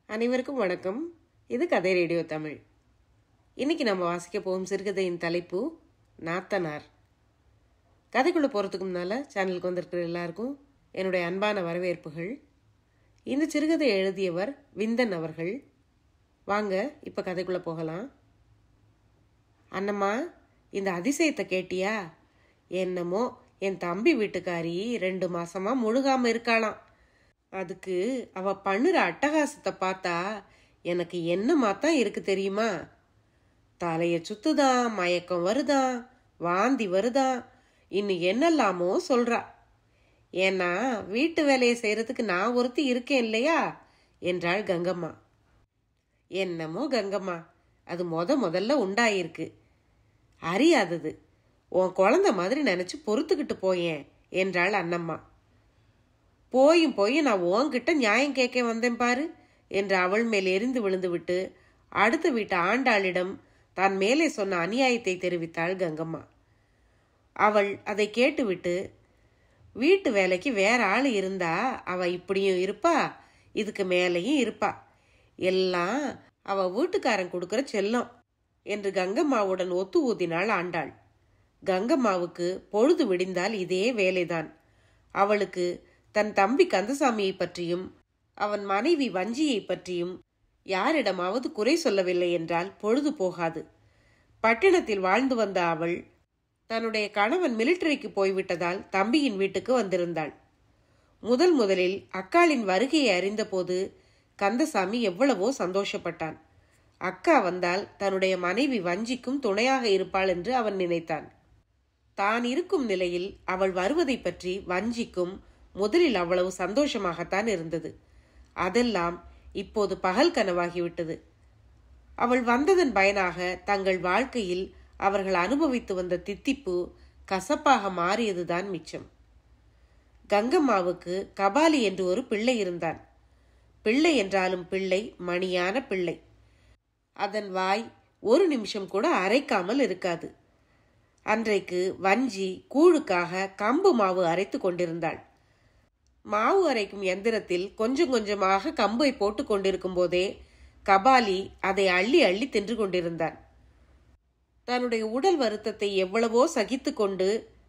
அனைவருக்கும் வணக்கம் இது கதை ரேடியோ தமிழ் இன்னைக்கு நம்ம வாசிக்க போகும் சிறுகதையின் தலைப்பு நாத்தனார் கதைக்குள்ளே போகிறதுக்கு முன்னால் சேனலுக்கு வந்திருக்கிற எல்லாருக்கும் என்னுடைய அன்பான வரவேற்புகள் இந்த சிறுகதை எழுதியவர் விந்தன் அவர்கள் வாங்க இப்போ கதைக்குள்ளே போகலாம் அண்ணம்மா இந்த அதிசயத்தை கேட்டியா என்னமோ என் தம்பி வீட்டுக்காரி ரெண்டு மாசமா முழுகாம இருக்காளாம் அதுக்கு அவ பண்ணுற அட்டகாசத்தை பார்த்தா எனக்கு என்னமா தான் இருக்கு தெரியுமா தலைய சுத்துதான் மயக்கம் வருதான் வாந்தி வருதான் இன்னும் என்னெல்லாமோ சொல்றா ஏன்னா வீட்டு வேலையை செய்யறதுக்கு நான் ஒருத்தி இருக்கேன் இல்லையா என்றாள் கங்கம்மா என்னமோ கங்கம்மா அது முத முதல்ல உண்டாயிருக்கு அறியாதது உன் குழந்தை மாதிரி நினைச்சு பொறுத்துக்கிட்டு போயேன் என்றாள் அண்ணம்மா போயும் போய் நான் உன்கிட்ட நியாயம் கேட்க வந்தேன் பாரு என்று அவள் மேல் எரிந்து விழுந்துவிட்டு அடுத்த வீட்டு ஆண்டாளிடம் தான் மேலே சொன்ன அநியாயத்தை தெரிவித்தாள் கங்கம்மா அவள் அதை கேட்டுவிட்டு வீட்டு வேலைக்கு வேற ஆள் இருந்தா அவ இப்படியும் இருப்பா இதுக்கு மேலேயும் இருப்பா எல்லாம் அவ வீட்டுக்காரன் கொடுக்கிற செல்லம் என்று கங்கம்மாவுடன் ஒத்து ஊதினாள் ஆண்டாள் கங்கம்மாவுக்கு பொழுது விடிந்தால் இதே வேலைதான் அவளுக்கு தன் தம்பி கந்தசாமியை பற்றியும் அவன் மனைவி வஞ்சியை பற்றியும் யாரிடமாவது குறை சொல்லவில்லை என்றால் பொழுது போகாது பட்டினத்தில் வாழ்ந்து வந்த அவள் தன்னுடைய கணவன் மிலிட்டரிக்கு போய்விட்டதால் தம்பியின் வீட்டுக்கு வந்திருந்தாள் முதல் முதலில் அக்காளின் வருகையை அறிந்தபோது கந்தசாமி எவ்வளவோ சந்தோஷப்பட்டான் அக்கா வந்தால் தன்னுடைய மனைவி வஞ்சிக்கும் துணையாக இருப்பாள் என்று அவன் நினைத்தான் தான் இருக்கும் நிலையில் அவள் வருவதை பற்றி வஞ்சிக்கும் முதலில் அவ்வளவு சந்தோஷமாகத்தான் இருந்தது அதெல்லாம் இப்போது பகல் கனவாகிவிட்டது அவள் வந்ததன் பயனாக தங்கள் வாழ்க்கையில் அவர்கள் அனுபவித்து வந்த தித்திப்பு கசப்பாக மாறியதுதான் மிச்சம் கங்கம்மாவுக்கு கபாலி என்று ஒரு பிள்ளை இருந்தான் பிள்ளை என்றாலும் பிள்ளை மணியான பிள்ளை அதன் வாய் ஒரு நிமிஷம் கூட அரைக்காமல் இருக்காது அன்றைக்கு வஞ்சி கூழுக்காக கம்பு மாவு அரைத்து கொண்டிருந்தாள் மாவு அரைக்கும் எந்திரத்தில் கொஞ்சம் கொஞ்சமாக கம்பை போட்டு கொண்டிருக்கும் போதே கபாலி அதை அள்ளி அள்ளி தின்று கொண்டிருந்தான் தன்னுடைய உடல் வருத்தத்தை எவ்வளவோ சகித்து கொண்டு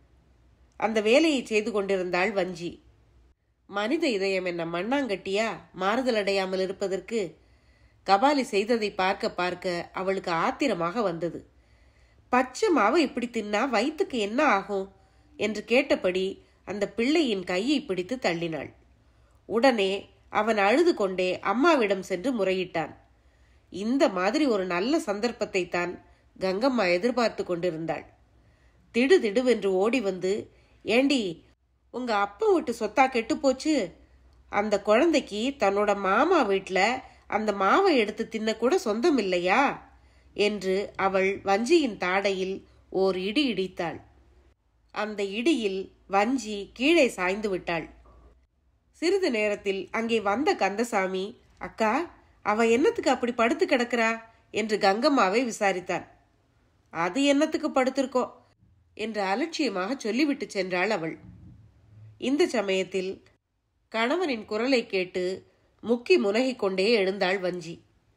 அந்த வேலையை செய்து கொண்டிருந்தாள் வஞ்சி மனித இதயம் என்ன மண்ணாங்கட்டியா மாறுதல் அடையாமல் இருப்பதற்கு கபாலி செய்ததை பார்க்க பார்க்க அவளுக்கு ஆத்திரமாக வந்தது பச்சை மாவை இப்படி தின்னா வயிற்றுக்கு என்ன ஆகும் என்று கேட்டபடி அந்த பிள்ளையின் கையை பிடித்து தள்ளினாள் உடனே அவன் அழுது கொண்டே அம்மாவிடம் சென்று முறையிட்டான் இந்த மாதிரி ஒரு நல்ல சந்தர்ப்பத்தை தான் கங்கம்மா எதிர்பார்த்து கொண்டிருந்தாள் திடு திடுவென்று ஓடி வந்து ஏண்டி உங்க அப்பா வீட்டு சொத்தா கெட்டு போச்சு அந்த குழந்தைக்கு தன்னோட மாமா வீட்டில் அந்த மாவை எடுத்து தின்ன கூட சொந்தம் இல்லையா என்று அவள் வஞ்சியின் தாடையில் ஓர் இடி இடித்தாள் அந்த இடியில் வஞ்சி கீழே சாய்ந்து விட்டாள் சிறிது நேரத்தில் அங்கே வந்த கந்தசாமி அக்கா அவ என்னத்துக்கு அப்படி படுத்து கிடக்கிறா என்று கங்கம்மாவை விசாரித்தான் அது என்னத்துக்கு படுத்திருக்கோ என்று அலட்சியமாக சொல்லிவிட்டு சென்றாள் அவள் இந்த சமயத்தில் கணவனின் குரலை கேட்டு முக்கி முனகிக் கொண்டே எழுந்தாள் வஞ்சி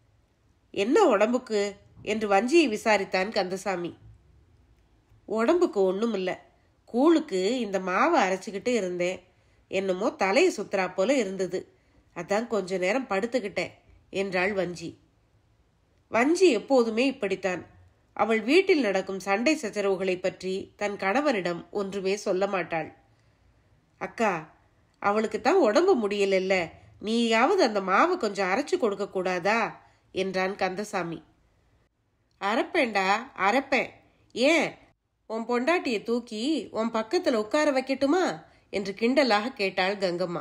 என்ன உடம்புக்கு என்று வஞ்சியை விசாரித்தான் கந்தசாமி உடம்புக்கு ஒன்றும் இல்லை கூழுக்கு இந்த மாவை அரைச்சிக்கிட்டு இருந்தேன் என்னமோ தலையை சுத்துறா போல இருந்தது அதான் கொஞ்ச நேரம் படுத்துக்கிட்டேன் என்றாள் வஞ்சி வஞ்சி எப்போதுமே இப்படித்தான் அவள் வீட்டில் நடக்கும் சண்டை சச்சரவுகளை பற்றி தன் கணவனிடம் ஒன்றுமே சொல்ல மாட்டாள் அக்கா அவளுக்கு தான் உடம்பு முடியலல்ல நீயாவது அந்த மாவை கொஞ்சம் அரைச்சு கொடுக்க கூடாதா என்றான் கந்தசாமி அரைப்பேண்டா அரைப்பேன் ஏன் உன் பொண்டாட்டியை தூக்கி உன் பக்கத்தில் உட்கார வைக்கட்டுமா என்று கிண்டலாக கேட்டாள் கங்கம்மா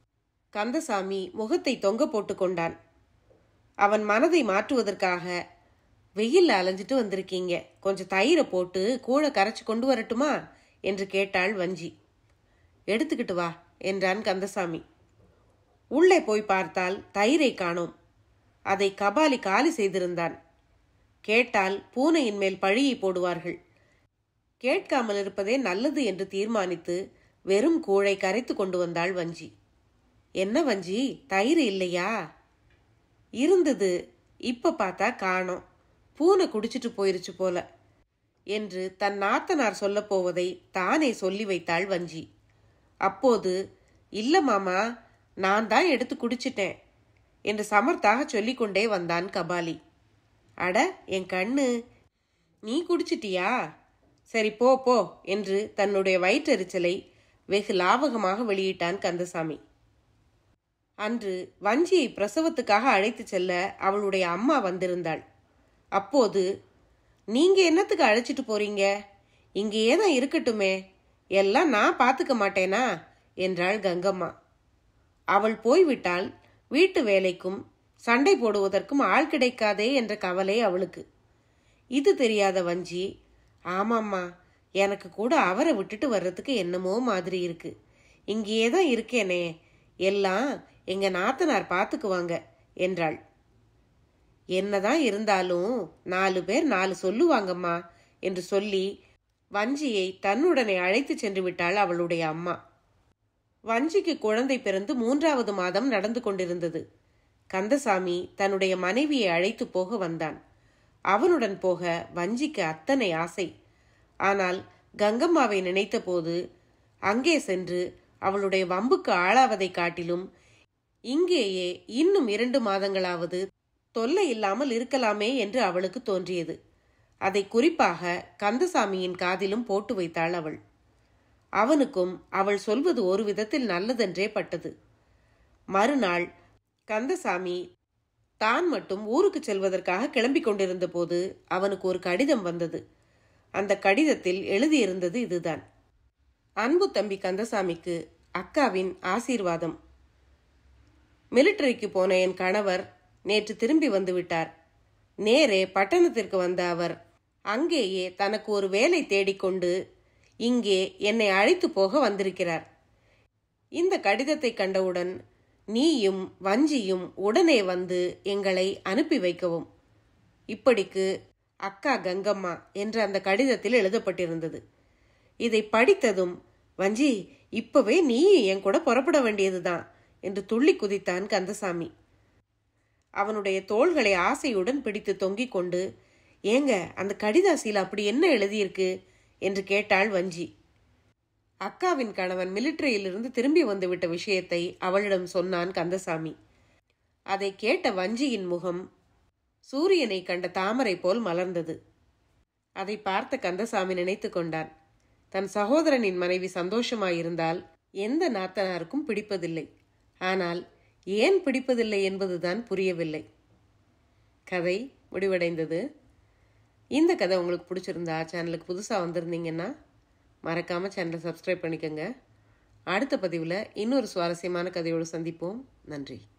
கந்தசாமி முகத்தை தொங்க போட்டு கொண்டான் அவன் மனதை மாற்றுவதற்காக வெயில்ல அலைஞ்சிட்டு வந்திருக்கீங்க கொஞ்சம் தயிரை போட்டு கூழை கரைச்சி கொண்டு வரட்டுமா என்று கேட்டாள் வஞ்சி எடுத்துக்கிட்டு வா என்றான் கந்தசாமி உள்ளே போய் பார்த்தால் தயிரை காணோம் அதை கபாலி காலி செய்திருந்தான் கேட்டால் பூனையின் மேல் பழியை போடுவார்கள் கேட்காமல் இருப்பதே நல்லது என்று தீர்மானித்து வெறும் கூழை கரைத்து கொண்டு வந்தாள் வஞ்சி என்ன வஞ்சி தயிர் இல்லையா இருந்தது இப்ப பார்த்தா காணோம் பூனை குடிச்சிட்டு போயிருச்சு போல என்று தன் நாத்தனார் சொல்லப் போவதை தானே சொல்லி வைத்தாள் வஞ்சி அப்போது இல்ல மாமா நான் தான் எடுத்து குடிச்சிட்டேன் என்று சமர்த்தாக சொல்லிக்கொண்டே வந்தான் கபாலி அட என் கண்ணு நீ குடிச்சிட்டியா சரி போ போ என்று தன்னுடைய வயிற்றெரிச்சலை வெகு லாவகமாக வெளியிட்டான் கந்தசாமி அன்று வஞ்சியை பிரசவத்துக்காக அழைத்துச் செல்ல அவளுடைய அம்மா வந்திருந்தாள் அப்போது நீங்க என்னத்துக்கு அழைச்சிட்டு போறீங்க இங்கேயே தான் இருக்கட்டுமே எல்லாம் நான் பார்த்துக்க மாட்டேனா என்றாள் கங்கம்மா அவள் போய்விட்டால் வீட்டு வேலைக்கும் சண்டை போடுவதற்கும் ஆள் கிடைக்காதே என்ற கவலை அவளுக்கு இது தெரியாத வஞ்சி ஆமாம்மா எனக்கு கூட அவரை விட்டுட்டு வர்றதுக்கு என்னமோ மாதிரி இருக்கு இங்கேயே தான் இருக்கேனே எல்லாம் எங்க நாத்தனார் பார்த்துக்குவாங்க என்றாள் என்னதான் இருந்தாலும் நாலு பேர் நாலு சொல்லுவாங்கம்மா என்று சொல்லி வஞ்சியை தன்னுடனே அழைத்து சென்று விட்டாள் அவளுடைய அம்மா வஞ்சிக்கு குழந்தை பிறந்து மூன்றாவது மாதம் நடந்து கொண்டிருந்தது கந்தசாமி தன்னுடைய மனைவியை அழைத்து போக வந்தான் அவனுடன் போக வஞ்சிக்கு அத்தனை ஆசை ஆனால் கங்கம்மாவை நினைத்தபோது அங்கே சென்று அவளுடைய வம்புக்கு ஆளாவதை காட்டிலும் இங்கேயே இன்னும் இரண்டு மாதங்களாவது தொல்லை இல்லாமல் இருக்கலாமே என்று அவளுக்கு தோன்றியது அதை குறிப்பாக கந்தசாமியின் காதிலும் போட்டு வைத்தாள் அவள் அவனுக்கும் அவள் சொல்வது ஒரு விதத்தில் நல்லதென்றே பட்டது மறுநாள் கந்தசாமி தான் மட்டும் ஊருக்கு செல்வதற்காக கிளம்பிக் கொண்டிருந்த போது அவனுக்கு ஒரு கடிதம் வந்தது அந்த கடிதத்தில் எழுதியிருந்தது இதுதான் அன்பு தம்பி கந்தசாமிக்கு அக்காவின் ஆசீர்வாதம் மிலிட்டரிக்கு போன என் கணவர் நேற்று திரும்பி வந்து விட்டார் நேரே பட்டணத்திற்கு வந்த அவர் அங்கேயே தனக்கு ஒரு வேலை தேடிக்கொண்டு இங்கே என்னை அழைத்து போக வந்திருக்கிறார் இந்த கடிதத்தை கண்டவுடன் நீயும் வஞ்சியும் உடனே வந்து எங்களை அனுப்பி வைக்கவும் இப்படிக்கு அக்கா கங்கம்மா என்று அந்த கடிதத்தில் எழுதப்பட்டிருந்தது இதை படித்ததும் வஞ்சி இப்பவே நீ என் கூட புறப்பட வேண்டியதுதான் என்று துள்ளி குதித்தான் கந்தசாமி அவனுடைய தோள்களை ஆசையுடன் பிடித்து தொங்கிக் கொண்டு ஏங்க அந்த கடிதாசியில் அப்படி என்ன எழுதியிருக்கு என்று கேட்டாள் வஞ்சி அக்காவின் கணவன் மிலிட்டரியிலிருந்து திரும்பி வந்துவிட்ட விஷயத்தை அவளிடம் சொன்னான் கந்தசாமி அதை கேட்ட வஞ்சியின் முகம் சூரியனை கண்ட தாமரை போல் மலர்ந்தது அதை பார்த்த கந்தசாமி நினைத்து கொண்டான் தன் சகோதரனின் மனைவி சந்தோஷமாயிருந்தால் எந்த நாத்தனாருக்கும் பிடிப்பதில்லை ஆனால் ஏன் பிடிப்பதில்லை என்பதுதான் புரியவில்லை கதை முடிவடைந்தது இந்த கதை உங்களுக்கு பிடிச்சிருந்தா சேனலுக்கு புதுசாக வந்திருந்தீங்கன்னா மறக்காமல் சேனலை சப்ஸ்கிரைப் பண்ணிக்கோங்க அடுத்த பதிவில் இன்னொரு சுவாரஸ்யமான கதையோடு சந்திப்போம் நன்றி